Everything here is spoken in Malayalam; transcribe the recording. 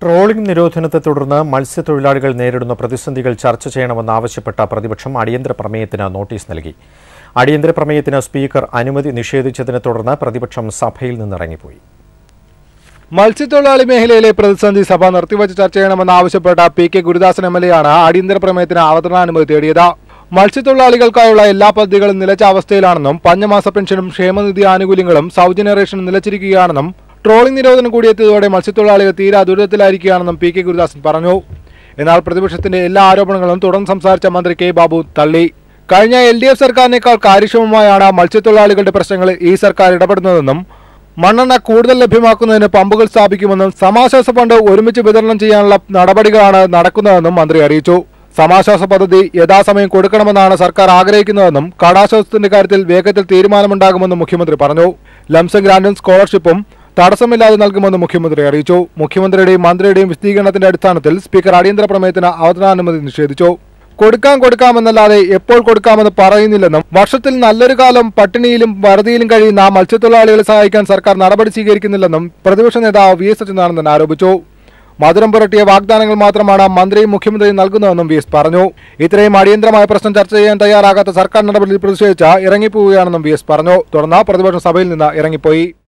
ട്രോളിംഗ് നിരോധനത്തെ തുടർന്ന് മത്സ്യത്തൊഴിലാളികൾ നേരിടുന്ന പ്രതിസന്ധികൾ ചർച്ച ചെയ്യണമെന്നാവശ്യപ്പെട്ട പ്രതിപക്ഷം അടിയന്തര പ്രമേയത്തിന് നോട്ടീസ് നൽകി അടിയന്തര പ്രമേയത്തിന് സ്പീക്കർ അനുമതി നിഷേധിച്ചതിനെ തുടർന്ന് പ്രതിപക്ഷം സഭയിൽ നിന്നിറങ്ങിപ്പോയി മത്സ്യത്തൊഴിലാളി മേഖലയിലെ പ്രതിസന്ധി സഭ നിർത്തിവച്ച് ചർച്ച ചെയ്യണമെന്നാവശ്യപ്പെട്ട P K Gurudasan M L എയാണ് അടിയന്തര പ്രമേയത്തിന് അവതരണാനുമതി തേടിയത് മത്സ്യത്തൊഴിലാളികൾക്കായുള്ള എല്ലാ പദ്ധതികളും നിലച്ച അവസ്ഥയിലാണെന്നും പഞ്ഞമാസ പെൻഷനും ക്ഷേമനിധി ആനുകൂല്യങ്ങളും സൗജന്യ റേഷനും നിലച്ചിരിക്കുകയാണെന്നും ട്രോളിംഗ് നിരോധനം കൂടിയെത്തിയതോടെ മത്സ്യത്തൊഴിലാളികൾ തീരെ ദുരിതത്തിലായിരിക്കുകയാണെന്നും പി കെ ഗുരുദാസൻ പറഞ്ഞു എന്നാൽ പ്രതിപക്ഷത്തിന്റെ എല്ലാ ആരോപണങ്ങളും തുടർന്ന് സംസാരിച്ച മന്ത്രി കെ ബാബു തള്ളി കഴിഞ്ഞ എൽ ഡി എഫ് സർക്കാരിനേക്കാൾ കാര്യക്ഷമമായാണ് മത്സ്യത്തൊഴിലാളികളുടെ പ്രശ്നങ്ങളിൽ ഈ സർക്കാർ ഇടപെടുന്നതെന്നും മണ്ണെണ്ണ കൂടുതൽ ലഭ്യമാക്കുന്നതിന് പമ്പുകൾ സ്ഥാപിക്കുമെന്നും സമാശ്വാസ ഫണ്ട് ഒരുമിച്ച് വിതരണം ചെയ്യാനുള്ള നടപടികളാണ് നടക്കുന്നതെന്നും മന്ത്രി അറിയിച്ചു സമാശ്വാസ പദ്ധതി യഥാസമയം കൊടുക്കണമെന്നാണ് സർക്കാർ ആഗ്രഹിക്കുന്നതെന്നും കടാശ്വാസത്തിന്റെ കാര്യത്തിൽ വേഗത്തിൽ തീരുമാനമുണ്ടാകുമെന്നും മുഖ്യമന്ത്രി പറഞ്ഞു ലംസം ഗ്രാന്റും സ്കോളർഷിപ്പും തടസ്സമില്ലാതെ നൽകുമെന്ന് മുഖ്യമന്ത്രി അറിയിച്ചു മുഖ്യമന്ത്രിയുടെയും മന്ത്രിയുടെയും വിശദീകരണത്തിന്റെ അടിസ്ഥാനത്തിൽ സ്പീക്കർ അടിയന്തര പ്രമേയത്തിന് അവതരണാനുമതി നിഷേധിച്ചു കൊടുക്കാം കൊടുക്കാമെന്നല്ലാതെ എപ്പോൾ കൊടുക്കാമെന്ന് പറയുന്നില്ലെന്നും വർഷത്തിൽ നല്ലൊരു കാലം പട്ടിണിയിലും വറുതിയിലും കഴിയുന്ന മത്സ്യത്തൊഴിലാളികളെ സഹായിക്കാൻ സർക്കാർ നടപടി സ്വീകരിക്കുന്നില്ലെന്നും പ്രതിപക്ഷ നേതാവ് വി എസ് അച്യുതാനന്ദൻ ആരോപിച്ചു മധുരം പുരട്ടിയ വാഗ്ദാനങ്ങൾ മാത്രമാണ് മന്ത്രിയും മുഖ്യമന്ത്രിയും നൽകുന്നതെന്നും വി എസ് പറഞ്ഞു ഇത്രയും അടിയന്തരമായ പ്രശ്നം ചർച്ച ചെയ്യാൻ തയ്യാറാകാത്ത സർക്കാർ നടപടിയിൽ പ്രതിഷേധിച്ച് ഇറങ്ങിപ്പോവുകയാണെന്നും വി എസ് പറഞ്ഞു തുടർന്ന് പ്രതിപക്ഷം സഭയിൽ നിന്ന് ഇറങ്ങിപ്പോയി